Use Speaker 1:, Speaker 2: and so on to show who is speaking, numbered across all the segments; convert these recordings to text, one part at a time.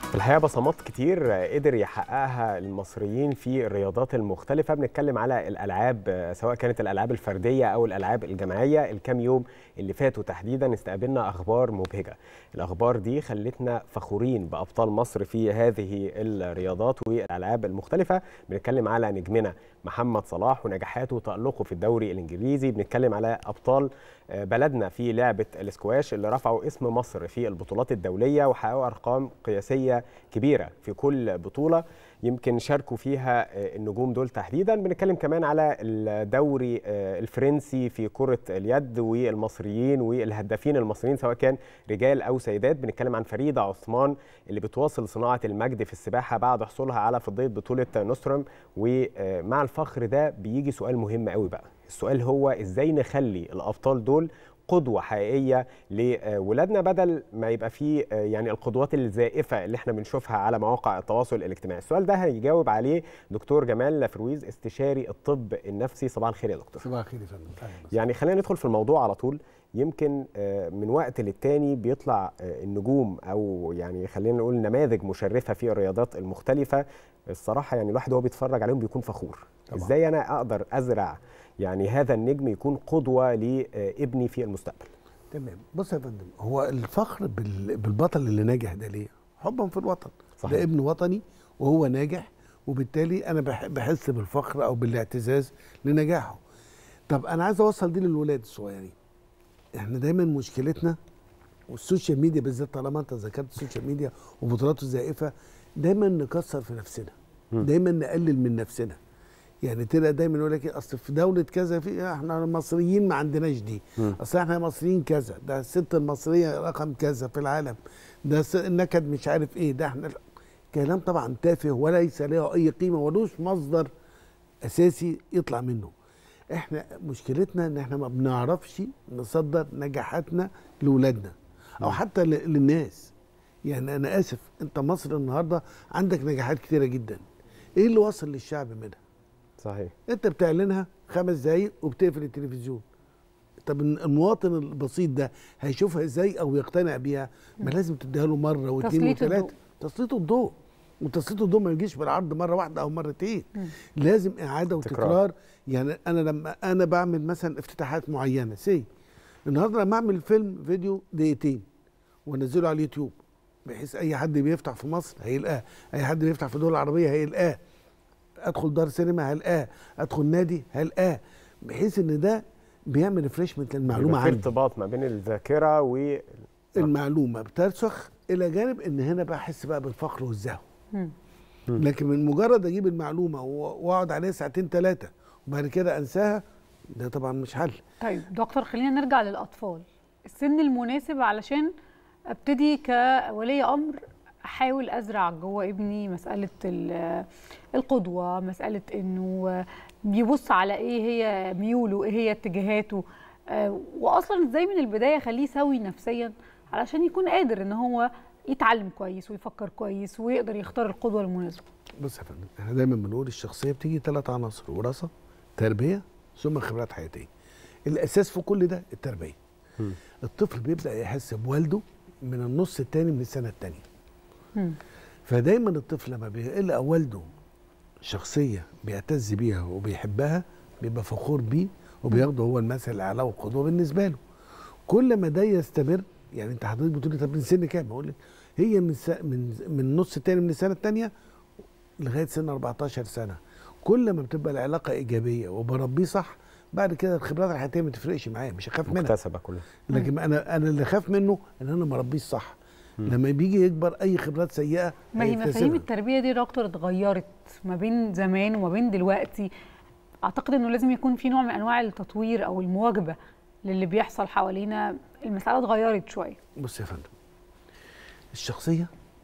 Speaker 1: في الحقيقه بصمات كتير قدر يحققها المصريين في الرياضات المختلفه بنتكلم على الالعاب سواء كانت الالعاب الفرديه او الالعاب الجماعيه الكام يوم اللي فاتوا تحديدا استقبلنا اخبار مبهجه الاخبار دي خلتنا فخورين بابطال مصر في هذه الرياضات والالعاب المختلفه بنتكلم على نجمنا محمد صلاح ونجاحاته وتالقه في الدوري الانجليزي بنتكلم على ابطال بلدنا في لعبه الاسكواش اللي رفعوا اسم مصر في البطولات الدوليه وحققوا ارقام قياسيه كبيره في كل بطوله يمكن شاركوا فيها النجوم دول تحديدا بنتكلم كمان على الدوري الفرنسي في كره اليد والمصريين والهدافين المصريين سواء كان رجال او سيدات بنتكلم عن فريده عثمان اللي بتواصل صناعه المجد في السباحه بعد حصولها على فضيه بطوله نوستروم ومع الفخر ده بيجي سؤال مهم قوي بقى السؤال هو ازاي نخلي الابطال دول قدوه حقيقيه لولادنا بدل ما يبقى فيه يعني القدوات الزائفه اللي احنا بنشوفها على مواقع التواصل الاجتماعي السؤال ده هيجاوب عليه دكتور جمال فرويز استشاري الطب النفسي صباح الخير يا دكتور
Speaker 2: صباح الخير يا فندم
Speaker 1: يعني خلينا ندخل في الموضوع على طول يمكن من وقت للتاني بيطلع النجوم او يعني خلينا نقول نماذج مشرفه في الرياضات المختلفه الصراحه يعني الواحد وهو بيتفرج عليهم بيكون فخور طبعا. ازاي انا اقدر ازرع يعني هذا النجم يكون قدوه لابني في المستقبل
Speaker 2: تمام بص يا فندم هو الفخر بالبطل اللي ناجح ده ليه حبا في الوطن صحيح. ده ابن وطني وهو ناجح وبالتالي انا بحس بالفخر او بالاعتزاز لنجاحه طب انا عايز اوصل دي للولاد الصغيرين احنا دايما مشكلتنا والسوشيال ميديا بالذات طالما انت ذكرت السوشيال ميديا وبطولاته الزائفه دايما نكسر في نفسنا م. دايما نقلل من نفسنا يعني تلاقي دايما يقول لك اصل في دوله كذا في احنا المصريين ما عندناش دي م. اصل احنا مصريين كذا ده الست المصريه رقم كذا في العالم ده النكد مش عارف ايه ده احنا كلام طبعا تافه وليس له اي قيمه ولوش مصدر اساسي يطلع منه احنا مشكلتنا ان احنا ما بنعرفش نصدر نجاحاتنا لاولادنا او حتى للناس يعني انا اسف انت مصر النهارده عندك نجاحات كتيره جدا ايه اللي وصل للشعب منها
Speaker 1: صحيح
Speaker 2: انت بتعلنها خمس دقايق وبتقفل التلفزيون طب المواطن البسيط ده هيشوفها ازاي او يقتنع بيها ما لازم تديها له مره واثنين وثلاثه تسليط الضوء وتسليط الضوء ما يجيش بالعرض مره واحده او مرتين م. لازم اعاده وتكرار يعني انا لما انا بعمل مثلا افتتاحات معينه سي النهارده لما اعمل فيلم فيديو دقيقتين وانزله على اليوتيوب بحيث اي حد بيفتح في مصر هيلقاه اي حد بيفتح في دول العربيه هيلقاه ادخل دار سينما هلقاه ادخل نادي هلقاه بحيث ان ده بيعمل ريفريشمنت للمعلومه
Speaker 1: عندي في ارتباط ما بين الذاكره و
Speaker 2: المعلومه بترسخ الى جانب ان هنا بحس بقى بالفخر والزهو لكن من مجرد اجيب المعلومه واقعد عليها ساعتين ثلاثه وبعد كده انساها ده طبعا مش حل
Speaker 3: طيب دكتور خلينا نرجع للاطفال السن المناسب علشان ابتدي كولي امر احاول ازرع جوه ابني مساله القدوه مساله انه بيبص على ايه هي ميوله ايه هي اتجاهاته واصلا ازاي من البدايه اخليه سوي نفسيا علشان يكون قادر ان هو يتعلم كويس ويفكر كويس ويقدر يختار القدوه المناسبه
Speaker 2: بص يا فندم احنا دايما بنقول الشخصيه بتيجي ثلاث عناصر وراثه تربيه ثم خبرات حياتيه الاساس في كل ده التربيه م. الطفل بيبدا يحس بوالده من النص الثاني من السنه الثانيه فدايما الطفل لما بيلقى والده شخصيه بيعتز بيها وبيحبها بيبقى فخور بيه وبياخده هو المثل الاعلى والقدوه بالنسبه له كل ما ده يستمر يعني انت حضرتك بتقول لي طب من سن كام؟ بقول لك هي من س... من من النص الثاني من السنه الثانيه لغايه سن 14 سنه كل ما بتبقى العلاقه ايجابيه وبربيه صح بعد كده الخبرات الحياتيه ما تفرقش معايا مش هخاف منها
Speaker 1: مكتسبه كلها
Speaker 2: لكن انا انا اللي خاف منه ان انا ما اربيش صح م. لما بيجي يكبر اي خبرات سيئه
Speaker 3: ما هي مفاهيم التربيه دي دكتور اتغيرت ما بين زمان وما بين دلوقتي اعتقد انه لازم يكون في نوع من انواع التطوير او المواجبه للي بيحصل حوالينا المساله اتغيرت شويه
Speaker 2: بص يا فندم الشخصيه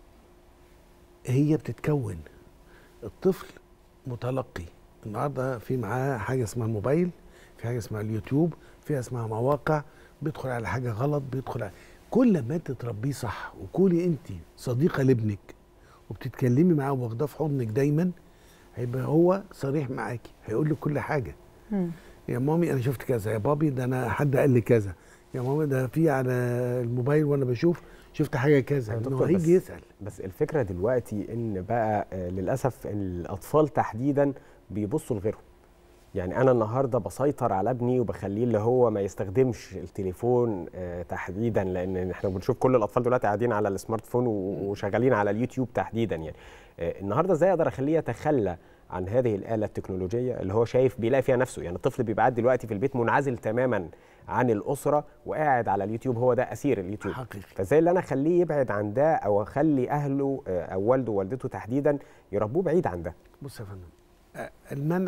Speaker 2: هي بتتكون الطفل متلقي النهارده في معاه حاجه اسمها الموبايل في حاجه اسمها اليوتيوب في اسمها مواقع بيدخل على حاجه غلط بيدخل على كل ما انت تربيه صح وكوني انت صديقه لابنك وبتتكلمي معاه واخداه في حضنك دايما هيبقى هو صريح معاكي هيقول لك كل حاجه م. يا مامي انا شفت كذا يا بابي ده انا حد قال لي كذا يا ماما ده في على الموبايل وانا بشوف شفت حاجه كذا
Speaker 1: يا
Speaker 2: انه
Speaker 1: دكتور بس-
Speaker 2: هيجي يسال
Speaker 1: بس الفكره دلوقتي ان بقى آه، للاسف الاطفال تحديدا بيبصوا لغيرهم يعني انا النهارده بسيطر على ابني وبخليه اللي هو ما يستخدمش التليفون آه، تحديدا لان احنا بنشوف كل الاطفال دلوقتي قاعدين على السمارت فون و- وشغالين على اليوتيوب تحديدا يعني آه، النهارده ازاي اقدر اخليه يتخلى عن هذه الاله التكنولوجيه اللي هو شايف بيلاقي فيها نفسه يعني الطفل بيبقى قاعد دلوقتي في البيت منعزل تماما عن الاسره وقاعد على اليوتيوب هو ده اسير اليوتيوب
Speaker 2: حقيقي
Speaker 1: فازاي اللي انا اخليه يبعد عن ده او اخلي اهله آه، او والده ووالدته تحديدا يربوه بعيد عن ده
Speaker 2: بص يا فندم آه، المنع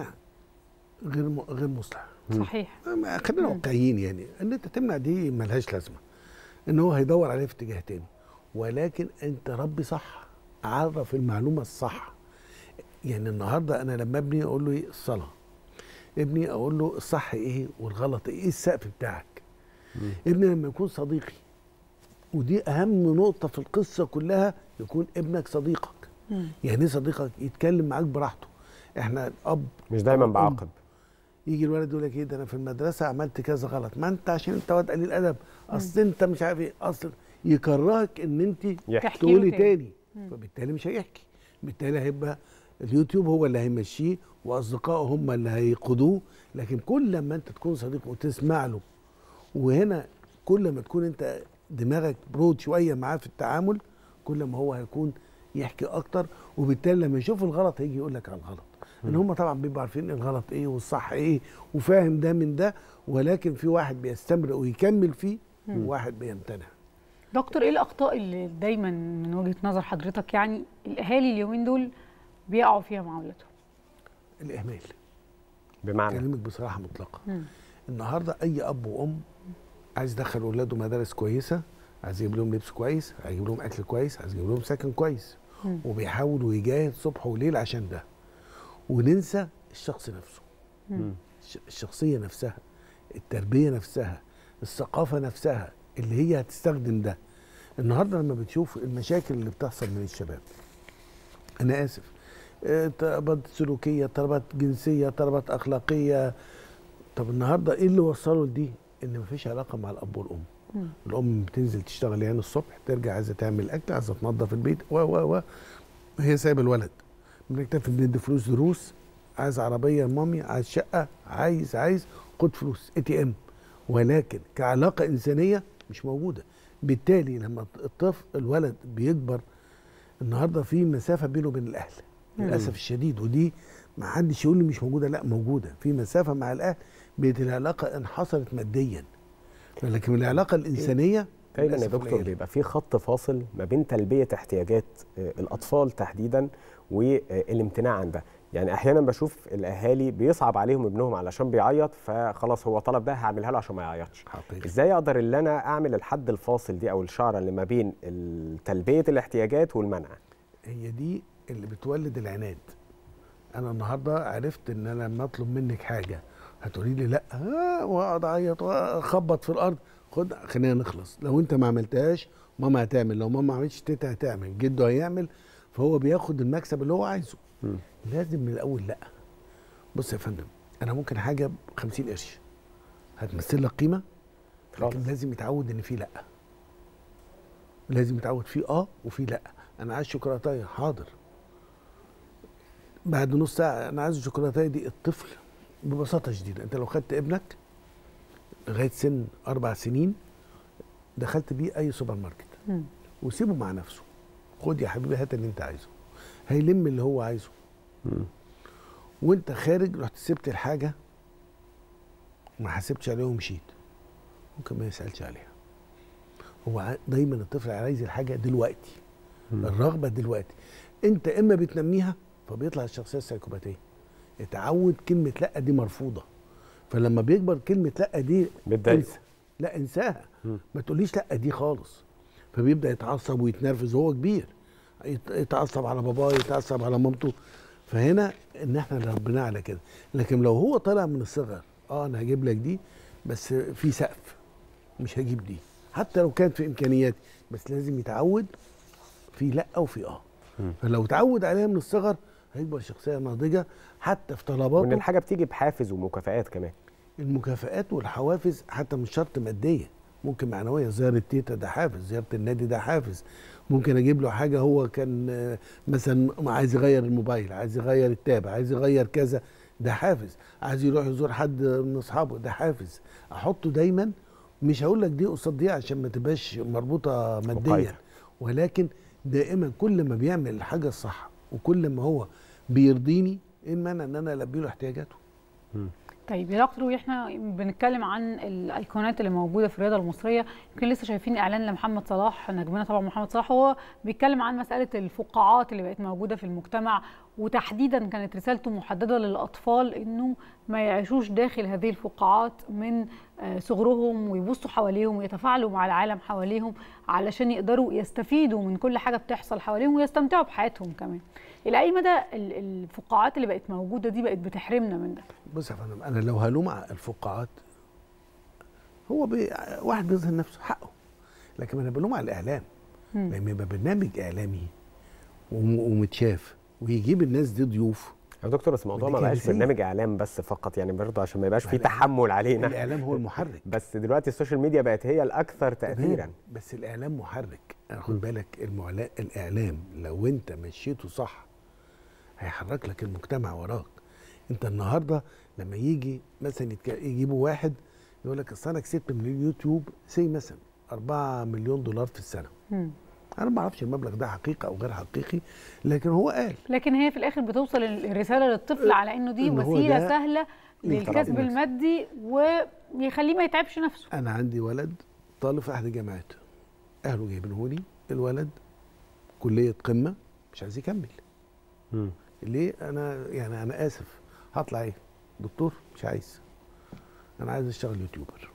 Speaker 2: غير م... غير مصلح
Speaker 3: صحيح
Speaker 2: ما- خلينا
Speaker 3: مم.
Speaker 2: واقعيين يعني ان انت تمنع دي ملهاش لازمه ان هو هيدور عليه في اتجاه تاني ولكن انت ربي صح عرف المعلومه الصح يعني النهارده انا لما ابني اقول له ايه الصلاه ابني اقول له الصح ايه والغلط ايه إيه السقف بتاعك ابني لما يكون صديقي ودي اهم نقطه في القصه كلها يكون ابنك صديقك
Speaker 3: مم.
Speaker 2: يعني ايه صديقك يتكلم معاك براحته احنا الاب
Speaker 1: مش دايما
Speaker 2: أو الأم
Speaker 1: بعاقب
Speaker 2: يجي الولد يقول لك ايه ده انا في المدرسه عملت كذا غلط ما انت عشان انت واد قليل ادب اصل انت مش عارف ايه اصل يكرهك ان انت
Speaker 1: يحكي
Speaker 3: تحكي
Speaker 2: تقولي
Speaker 3: له
Speaker 2: تاني
Speaker 3: مم.
Speaker 2: فبالتالي مش هيحكي بالتالي هيبقى اليوتيوب هو اللي هيمشيه واصدقائه هم اللي هيقودوه لكن كل ما انت تكون صديق وتسمع له وهنا كل ما تكون انت دماغك برود شويه معاه في التعامل كل ما هو هيكون يحكي اكتر وبالتالي لما يشوف الغلط هيجي يقول لك على الغلط ان هم طبعا بيبقوا عارفين الغلط ايه والصح ايه وفاهم ده من ده ولكن في واحد بيستمر ويكمل فيه وواحد بيمتنع
Speaker 3: دكتور ايه الاخطاء اللي دايما من وجهه نظر حضرتك يعني الاهالي اليومين دول بيقعوا فيها مع اولادهم
Speaker 2: الاهمال
Speaker 1: بمعنى
Speaker 2: كلمك بصراحه مطلقه
Speaker 3: مم.
Speaker 2: النهارده اي اب وام عايز يدخل اولاده مدارس كويسه عايز يجيب لهم لبس كويس عايز يجيب لهم اكل كويس عايز يجيب لهم سكن كويس
Speaker 3: مم.
Speaker 2: وبيحاول ويجاهد صبح وليل عشان ده وننسى الشخص نفسه
Speaker 3: مم.
Speaker 2: الش- الشخصيه نفسها التربيه نفسها الثقافه نفسها اللي هي هتستخدم ده النهارده لما بتشوف المشاكل اللي بتحصل من الشباب انا اسف آه، اضطرابات سلوكيه اضطرابات جنسيه اضطرابات اخلاقيه طب النهارده ايه اللي وصله لدي ان مفيش علاقه مع الاب والام
Speaker 3: مم.
Speaker 2: الام بتنزل تشتغل يعني الصبح ترجع عايزه تعمل اكل عايزه تنظف البيت و و و هي سايبه الولد بنكتفي بندي فلوس دروس عايز عربيه يا مامي عايز شقه عايز عايز خد فلوس اي تي ام ولكن كعلاقه انسانيه مش موجوده بالتالي لما الطفل الولد بيكبر النهارده في مسافه بينه وبين الاهل للاسف الشديد ودي ما حدش يقول لي مش موجوده لا موجوده في مسافه مع الاهل بقت العلاقه انحصرت ماديا لكن العلاقه الانسانيه
Speaker 1: دايما يا
Speaker 2: للأسف
Speaker 1: دكتور
Speaker 2: قليلة.
Speaker 1: بيبقى في خط فاصل ما بين تلبيه احتياجات آه، الاطفال تحديدا والامتناع عن ده يعني احيانا بشوف الاهالي بيصعب عليهم ابنهم علشان بيعيط فخلاص هو طلب ده هعملها له عشان ما يعيطش
Speaker 2: حقيقي
Speaker 1: ازاي اقدر ان انا اعمل الحد الفاصل دي او الشعره اللي ما بين ال- تلبيه الاحتياجات والمنع
Speaker 2: هي دي اللي بتولد العناد انا النهارده عرفت ان انا لما اطلب منك حاجه هتقولي لي لا آه، واقعد اعيط واخبط في الارض خد خلينا نخلص لو انت ما عملتهاش ماما هتعمل لو ماما ما عملتش تيتا هتعمل جده هيعمل فهو بياخد المكسب اللي هو عايزه
Speaker 1: مم.
Speaker 2: لازم من الاول لا بص يا فندم انا ممكن حاجه ب 50 قرش هتمثل لك قيمه لكن
Speaker 1: خالص.
Speaker 2: لازم يتعود ان في لا لازم يتعود في اه وفي لا انا عايز شوكولاتايه حاضر بعد نص ساعه انا عايز الشوكولاتايه دي الطفل ببساطه شديده انت لو خدت ابنك لغايه سن اربع سنين دخلت بيه اي سوبر ماركت
Speaker 3: مم.
Speaker 2: وسيبه مع نفسه خد يا حبيبي هات اللي انت عايزه هيلم اللي هو عايزه
Speaker 1: مم.
Speaker 2: وانت خارج رحت سبت الحاجه ما حسبتش عليها ومشيت ممكن ما يسالش عليها هو ع- دايما الطفل عايز الحاجه دلوقتي
Speaker 1: مم.
Speaker 2: الرغبه دلوقتي انت اما بتنميها فبيطلع الشخصيه السيكوباتيه اتعود كلمه لا دي مرفوضه فلما بيكبر كلمه لا دي
Speaker 1: بتضايق.
Speaker 2: انسى لا انساها
Speaker 1: مم.
Speaker 2: ما تقوليش لا دي خالص فبيبدا يتعصب ويتنرفز وهو كبير يت- يتعصب على باباه يتعصب على مامته فهنا ان احنا اللي ربنا على كده لكن لو هو طالع من الصغر اه انا هجيب لك دي بس في سقف مش هجيب دي حتى لو كانت في امكانياتي بس لازم يتعود في لا وفي اه
Speaker 1: مم.
Speaker 2: فلو اتعود عليها من الصغر هيكبر شخصيه ناضجه حتى في
Speaker 1: وان
Speaker 2: طلباته
Speaker 1: الحاجه بتيجي بحافز ومكافآت كمان
Speaker 2: المكافآت والحوافز حتى مش شرط ماديه ممكن معنويه زياره تيتا ده حافز زياره النادي ده حافز ممكن اجيب له حاجه هو كان آه، مثلا عايز يغير الموبايل عايز يغير التاب عايز يغير كذا ده حافز عايز يروح يزور حد من اصحابه ده حافز احطه دايما مش هقول لك دي قصاد دي عشان ما تبقاش مربوطه ماديا
Speaker 1: مقايضة.
Speaker 2: ولكن دائما كل ما بيعمل الحاجه الصح وكل ما هو بيرضيني ايه المانع ان انا البي له احتياجاته
Speaker 3: طيب يا دكتور واحنا بنتكلم عن الايقونات اللي موجوده في الرياضه المصريه يمكن لسه شايفين اعلان لمحمد صلاح نجمنا طبعا محمد صلاح هو بيتكلم عن مساله الفقاعات اللي بقت موجوده في المجتمع وتحديدا كانت رسالته محدده للاطفال انه ما يعيشوش داخل هذه الفقاعات من آه، صغرهم ويبصوا حواليهم ويتفاعلوا مع العالم حواليهم علشان يقدروا يستفيدوا من كل حاجه بتحصل حواليهم ويستمتعوا بحياتهم كمان الى اي مدى ال- الفقاعات اللي بقت موجوده دي بقت بتحرمنا من ده
Speaker 2: بص يا فندم انا لو هلوم على الفقاعات هو بي واحد بيظهر نفسه حقه لكن انا بلوم على الاعلام
Speaker 3: مم.
Speaker 2: لما يبقى برنامج اعلامي وم- ومتشاف ويجيب الناس دي ضيوف
Speaker 1: يا دكتور بس الموضوع
Speaker 2: ودي
Speaker 1: ما بقاش
Speaker 2: كارثية.
Speaker 1: برنامج اعلام بس فقط يعني برضه عشان ما يبقاش
Speaker 2: ما
Speaker 1: فيه
Speaker 2: الإعلام-
Speaker 1: تحمل علينا
Speaker 2: الاعلام هو المحرك
Speaker 1: بس دلوقتي السوشيال ميديا بقت هي الاكثر تاثيرا
Speaker 2: تمام، بس الاعلام محرك أنا خد بالك المعلا... الاعلام لو انت مشيته صح هيحرك لك المجتمع وراك انت النهارده لما يجي مثلا يتك... يجيبوا واحد يقول لك اصل انا كسبت من اليوتيوب سي مثلا 4 مليون دولار في السنه
Speaker 3: مم.
Speaker 2: انا ما اعرفش المبلغ ده حقيقي او غير حقيقي لكن هو قال
Speaker 3: لكن هي في الاخر بتوصل الرساله للطفل على انه دي
Speaker 2: إن هو
Speaker 3: وسيله
Speaker 2: ده
Speaker 3: سهله للكسب
Speaker 2: النفس.
Speaker 3: المادي ويخليه ما يتعبش نفسه
Speaker 2: انا عندي ولد طالب في احد الجامعات اهله جايبينه لي الولد كليه قمه مش عايز يكمل
Speaker 1: مم.
Speaker 2: ليه انا يعني انا اسف هطلع ايه دكتور مش عايز انا عايز اشتغل يوتيوبر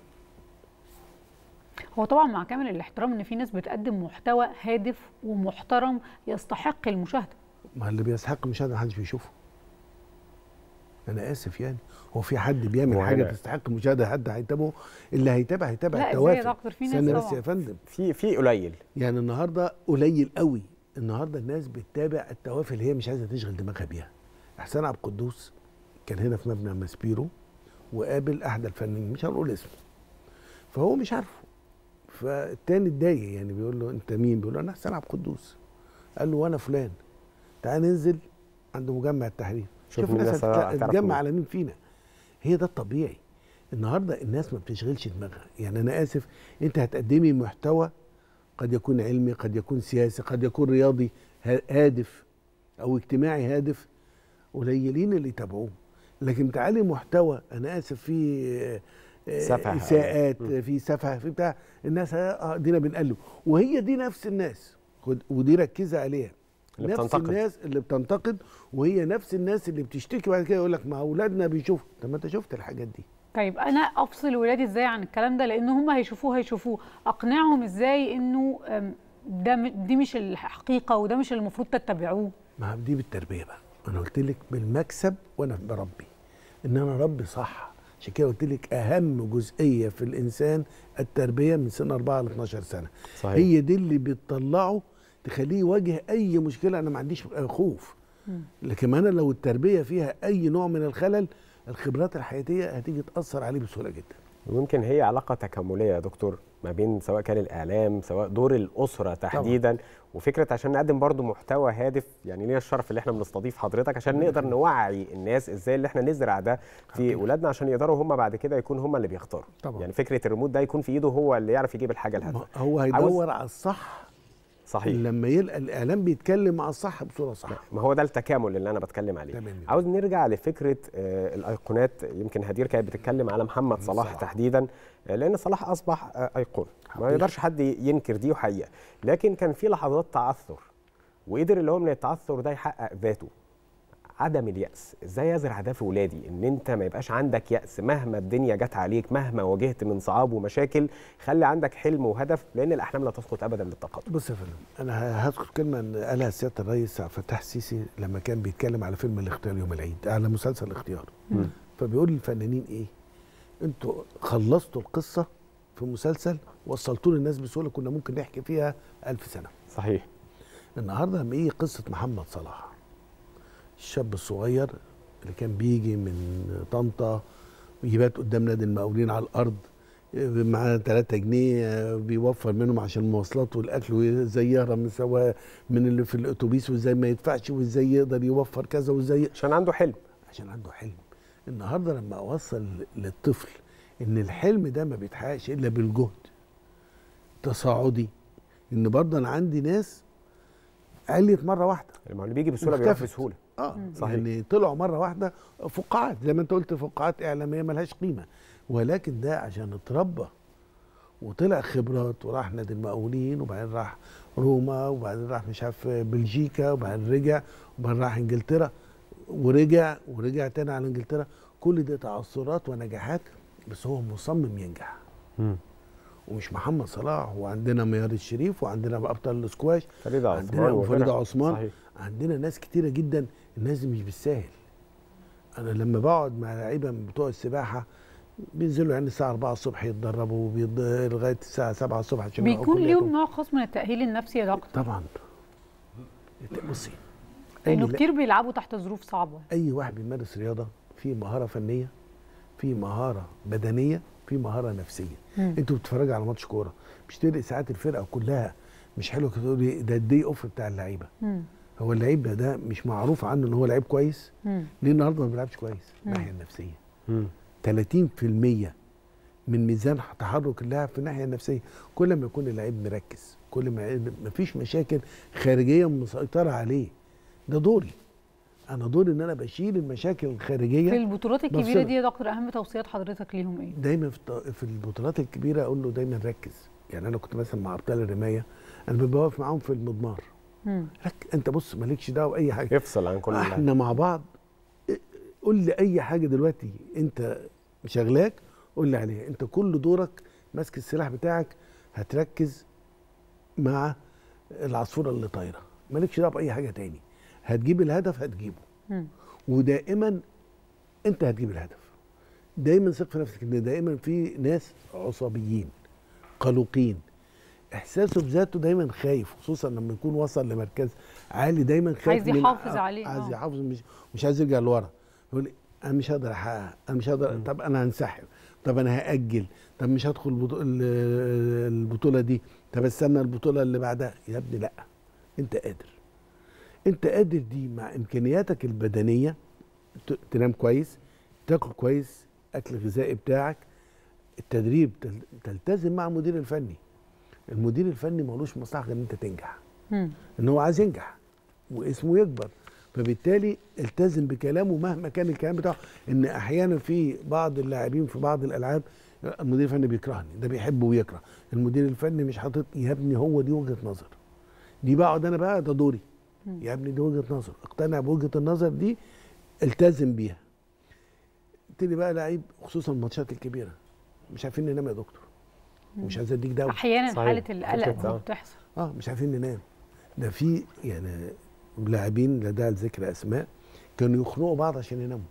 Speaker 3: هو طبعا مع كامل الاحترام ان في ناس بتقدم محتوى هادف ومحترم يستحق المشاهده
Speaker 2: ما اللي بيستحق المشاهده محدش بيشوفه انا اسف يعني هو في حد بيعمل
Speaker 1: هو
Speaker 2: حاجه
Speaker 1: هنا-
Speaker 2: تستحق المشاهده حد هيتابعه اللي هيتابع هيتابع
Speaker 3: لا ازاي يا
Speaker 2: التوافه
Speaker 3: دكتور في ناس
Speaker 2: استنى بس
Speaker 3: طبعا
Speaker 2: يا فندم
Speaker 1: في في قليل
Speaker 2: يعني النهارده قليل قوي النهارده الناس بتتابع التوافه اللي هي مش عايزه تشغل دماغها بيها احسان عبد القدوس كان هنا في مبنى ماسبيرو وقابل احد الفنانين مش هنقول اسمه فهو مش عارفه فالتاني اتضايق يعني بيقول له انت مين بيقول له انا احسان عبد القدوس قال له وانا فلان تعال ننزل عند مجمع التحرير
Speaker 1: شوف
Speaker 2: شوف
Speaker 1: مين
Speaker 2: الناس
Speaker 1: الناس هتعرف
Speaker 2: هتتجمع
Speaker 1: مين.
Speaker 2: على مين فينا هي ده الطبيعي النهارده الناس ما بتشغلش دماغها يعني انا اسف انت هتقدمي محتوى قد يكون علمي قد يكون سياسي قد يكون رياضي ها- هادف او اجتماعي هادف قليلين اللي يتابعوه لكن تعالي محتوى انا اسف في
Speaker 1: سفه.
Speaker 2: اساءات
Speaker 1: مم.
Speaker 2: في سفه في بتاع الناس اه دينا بنقلب وهي دي نفس الناس خد- ودي ركزي عليها
Speaker 1: اللي
Speaker 2: نفس
Speaker 1: بتنتقد.
Speaker 2: الناس اللي بتنتقد وهي نفس الناس اللي بتشتكي بعد كده يقول لك ما اولادنا بيشوفوا طب ما انت شفت الحاجات دي
Speaker 3: طيب انا افصل ولادي ازاي عن الكلام ده لان هم هيشوفوه هيشوفوه اقنعهم ازاي انه أم، ده م- دي مش الحقيقه وده مش اللي المفروض تتبعوه
Speaker 2: ما دي بالتربيه بقى انا قلت لك بالمكسب وانا بربي ان انا اربي صح عشان كده قلت لك اهم جزئيه في الانسان التربيه من سن 4 ل 12 سنه
Speaker 1: صحيح
Speaker 2: هي دي اللي بتطلعه تخليه يواجه اي مشكله انا ما عنديش خوف
Speaker 3: مم.
Speaker 2: لكن انا لو التربيه فيها اي نوع من الخلل الخبرات الحياتيه هتيجي تاثر عليه بسهوله جدا
Speaker 1: ويمكن هي علاقه تكامليه يا دكتور ما بين سواء كان الاعلام سواء دور الاسره تحديدا وفكره عشان نقدم برضو محتوى هادف يعني لينا الشرف اللي احنا بنستضيف حضرتك عشان نقدر نوعي الناس ازاي اللي احنا نزرع ده في
Speaker 2: حقيقي.
Speaker 1: اولادنا عشان يقدروا هم بعد كده يكون هم اللي بيختاروا
Speaker 2: طبعا.
Speaker 1: يعني فكره الريموت ده يكون في ايده هو اللي يعرف يجيب الحاجه
Speaker 2: ما
Speaker 1: الهادفه
Speaker 2: هو هيدور على الصح
Speaker 1: صحيح
Speaker 2: لما يلقى الاعلام بيتكلم على الصح بصوره صح
Speaker 1: ما هو ده التكامل اللي انا بتكلم عليه
Speaker 2: تمام.
Speaker 1: عاوز نرجع لفكره آه، الايقونات يمكن هدير كانت بتتكلم على محمد صلاح,
Speaker 2: صلاح.
Speaker 1: تحديدا آه، لان صلاح اصبح آه، ايقونه ما
Speaker 2: حقيقي.
Speaker 1: يقدرش حد ينكر دي وحقيقه لكن كان في لحظات تعثر وقدر اللي هو من التعثر ده يحقق ذاته عدم اليأس ازاي يزرع ده في ولادي ان انت ما يبقاش عندك يأس مهما الدنيا جت عليك مهما واجهت من صعاب ومشاكل خلي عندك حلم وهدف لان الاحلام لا تسقط ابدا بالتقدم
Speaker 2: بص يا فندم انا ه- هذكر كلمه إن قالها سياده الرئيس عبد الفتاح السيسي لما كان بيتكلم على فيلم الاختيار يوم العيد على مسلسل الاختيار
Speaker 1: مم.
Speaker 2: فبيقول للفنانين ايه انتوا خلصتوا القصه في مسلسل وصلتوا للناس بسهوله كنا ممكن نحكي فيها ألف سنه
Speaker 1: صحيح
Speaker 2: النهارده لما يجي قصه محمد صلاح الشاب الصغير اللي كان بيجي من طنطا يبات قدام نادي المقاولين على الارض معاه 3 جنيه بيوفر منهم عشان المواصلات والاكل وازاي يهرب من سواء من اللي في الاتوبيس وازاي ما يدفعش وازاي يقدر يوفر كذا وازاي
Speaker 1: عشان عنده حلم
Speaker 2: عشان عنده حلم النهارده لما اوصل للطفل ان الحلم ده ما بيتحققش الا بالجهد تصاعدي ان برضه انا عندي ناس عليت مره واحده
Speaker 1: ما اللي بيجي بسهوله بيروح
Speaker 2: واختفت.
Speaker 1: بسهوله
Speaker 2: اه
Speaker 1: صحيح.
Speaker 2: يعني طلعوا مره واحده فقاعات زي ما انت قلت فقاعات اعلاميه ملهاش قيمه ولكن ده عشان اتربى وطلع خبرات وراح نادي المقاولين وبعدين راح روما وبعدين راح مش عارف بلجيكا وبعدين رجع وبعدين راح انجلترا ورجع ورجع تاني على انجلترا كل ده تعثرات ونجاحات بس هو مصمم ينجح
Speaker 1: مم.
Speaker 2: ومش محمد صلاح وعندنا ميار الشريف وعندنا ابطال السكواش
Speaker 1: فريده
Speaker 2: عندنا
Speaker 1: عثمان
Speaker 2: وفريده
Speaker 1: وغيرها.
Speaker 2: عثمان
Speaker 1: صحيح
Speaker 2: عندنا ناس كتيره جدا الناس دي مش بالساهل انا لما بقعد مع لعيبه من بتوع السباحه بينزلوا يعني الساعه 4 الصبح يتدربوا وبيض- لغايه الساعه 7 الصبح عشان يروحوا
Speaker 3: بيكون
Speaker 2: كلياتهم.
Speaker 3: ليهم نوع خاص من التاهيل النفسي يا دكتور
Speaker 2: طبعا بصي اي
Speaker 3: لانه
Speaker 2: لا-
Speaker 3: كتير بيلعبوا تحت ظروف صعبه
Speaker 2: اي واحد بيمارس رياضه في مهاره فنيه في مهاره بدنيه في مهاره نفسيه
Speaker 3: مم.
Speaker 2: انتوا بتتفرجوا على ماتش كوره مش تلاقي ساعات الفرقه كلها مش حلو كده تقولي ده الدي اوف بتاع اللعيبه
Speaker 3: مم.
Speaker 2: هو اللعيب ده, ده مش معروف عنه ان هو لعيب كويس
Speaker 3: مم.
Speaker 2: ليه النهارده ما بيلعبش كويس
Speaker 3: مم.
Speaker 2: الناحيه النفسيه
Speaker 1: مم.
Speaker 2: 30% من ميزان تحرك اللاعب في الناحيه النفسيه كل ما يكون اللعيب مركز كل ما ما فيش مشاكل خارجيه مسيطره عليه ده دوري انا دوري ان انا بشيل المشاكل
Speaker 3: في
Speaker 2: الخارجيه
Speaker 3: البطولات الكبيره
Speaker 2: بفصلها.
Speaker 3: دي يا دكتور اهم توصيات حضرتك ليهم ايه
Speaker 2: دايما في الط- في البطولات الكبيره اقول له دايما ركز يعني انا كنت مثلا مع ابطال الرمايه انا ببقى واقف معاهم في المضمار
Speaker 3: مم.
Speaker 2: رك انت بص مالكش دعوه باي حاجه
Speaker 1: يفصل عن كل اللعب.
Speaker 2: احنا مع بعض اه، قول لي اي حاجه دلوقتي انت شغلاك قول لي عليها انت كل دورك ماسك السلاح بتاعك هتركز مع العصفوره اللي طايره مالكش دعوه باي حاجه تاني هتجيب الهدف هتجيبه
Speaker 3: مم.
Speaker 2: ودائما انت هتجيب الهدف دايما ثق في نفسك ان دائما في ناس عصبيين قلقين احساسه بذاته دايما خايف خصوصا لما يكون وصل لمركز عالي دايما خايف
Speaker 3: عايز
Speaker 2: من-
Speaker 3: يحافظ
Speaker 2: آه،
Speaker 3: عليه،
Speaker 2: عايز
Speaker 3: آه.
Speaker 2: يحافظ مش مش عايز يرجع لورا يقول لي انا مش هقدر احققها انا مش هقدر طب انا هنسحب طب انا هاجل طب مش هدخل البطو- ال- البطوله دي طب استنى البطوله اللي بعدها يا ابني لا انت قادر انت قادر دي مع امكانياتك البدنيه ت- تنام كويس تاكل كويس اكل غذائي بتاعك التدريب تل- تلتزم مع المدير الفني المدير الفني ملوش مصلحه غير ان انت تنجح
Speaker 3: مم.
Speaker 2: ان هو عايز ينجح واسمه يكبر فبالتالي التزم بكلامه مهما كان الكلام بتاعه ان احيانا في بعض اللاعبين في بعض الالعاب المدير الفني بيكرهني ده بيحب ويكره المدير الفني مش حاطط يا ابني هو دي وجهه نظر دي بقعد انا بقى ده دوري يا ابني دي وجهه نظر اقتنع بوجهه النظر دي التزم بيها تبتدي بقى لعيب خصوصا الماتشات الكبيره مش عارفين ننام يا دكتور مش عايز اديك دواء
Speaker 3: احيانا
Speaker 1: صحيح.
Speaker 3: حاله القلق
Speaker 1: فكرة،
Speaker 3: دي
Speaker 1: آه.
Speaker 3: بتحصل
Speaker 2: اه مش عارفين ننام ده في يعني لاعبين لا داعي لذكر اسماء كانوا يخنقوا بعض عشان يناموا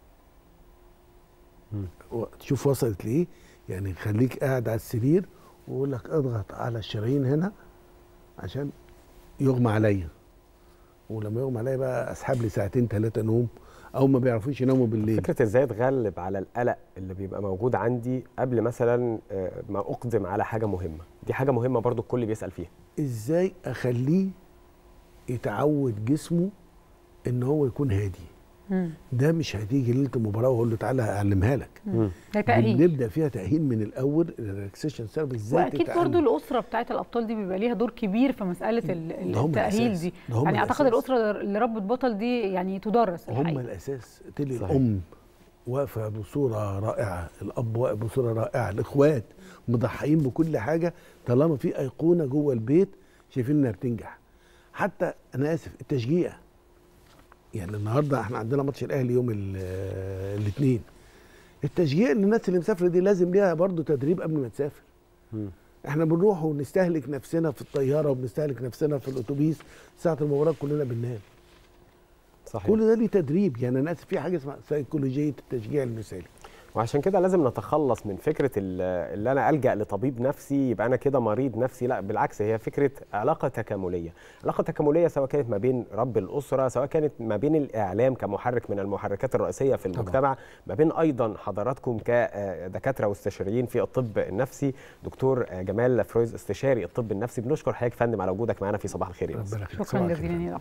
Speaker 1: مم.
Speaker 2: و- تشوف وصلت لايه يعني خليك قاعد على السرير ويقول لك اضغط على الشرايين هنا عشان يغمى عليا ولما يغمى عليا بقى اسحب لي ساعتين ثلاثه نوم او ما بيعرفوش يناموا بالليل
Speaker 1: فكره ازاي اتغلب على القلق اللي بيبقى موجود عندي قبل مثلا آه، ما اقدم على حاجه مهمه دي حاجه مهمه برضو الكل بيسال فيها
Speaker 2: ازاي اخليه يتعود جسمه ان هو يكون هادي
Speaker 3: مم.
Speaker 2: ده مش هتيجي ليله المباراه واقول له تعالى اعلمها لك
Speaker 3: مم. ده تاهيل
Speaker 2: بنبدا فيها تاهيل من الاول الريلاكسيشن ثيرابي ازاي
Speaker 3: واكيد
Speaker 2: تتعلم.
Speaker 3: برضو الاسره بتاعت الابطال دي بيبقى ليها دور كبير في مساله ال- ال-
Speaker 2: ده هم
Speaker 3: التاهيل
Speaker 2: الأساس.
Speaker 3: دي
Speaker 2: ده هم
Speaker 3: يعني اعتقد
Speaker 2: الأساس.
Speaker 3: الاسره اللي ربت بطل دي يعني تدرس
Speaker 2: هم
Speaker 3: الحقيقه
Speaker 2: الاساس تلي
Speaker 1: صحيح.
Speaker 2: الام واقفه بصوره رائعه الاب واقف بصوره رائعه الاخوات مضحيين بكل حاجه طالما في ايقونه جوه البيت شايفين انها بتنجح حتى انا اسف التشجيع يعني النهارده احنا عندنا ماتش الاهلي يوم الاثنين التشجيع للناس اللي مسافره دي لازم ليها برضو تدريب قبل ما تسافر
Speaker 1: مم.
Speaker 2: احنا بنروح ونستهلك نفسنا في الطياره وبنستهلك نفسنا في الاتوبيس ساعه المباراه كلنا بننام
Speaker 1: صحيح
Speaker 2: كل ده ليه تدريب يعني انا اسف في حاجه اسمها سيكولوجيه التشجيع المثالي
Speaker 1: وعشان كده لازم نتخلص من فكره اللي انا الجا لطبيب نفسي يبقى انا كده مريض نفسي لا بالعكس هي فكره علاقه تكامليه علاقه تكامليه سواء كانت ما بين رب الاسره سواء كانت ما بين الاعلام كمحرك من المحركات الرئيسيه في المجتمع طبعا. ما بين ايضا حضراتكم كدكاتره واستشاريين في الطب النفسي دكتور جمال فرويز استشاري الطب النفسي بنشكر حضرتك فندم على وجودك معنا في صباح الخير
Speaker 3: شكرا جزيلا يا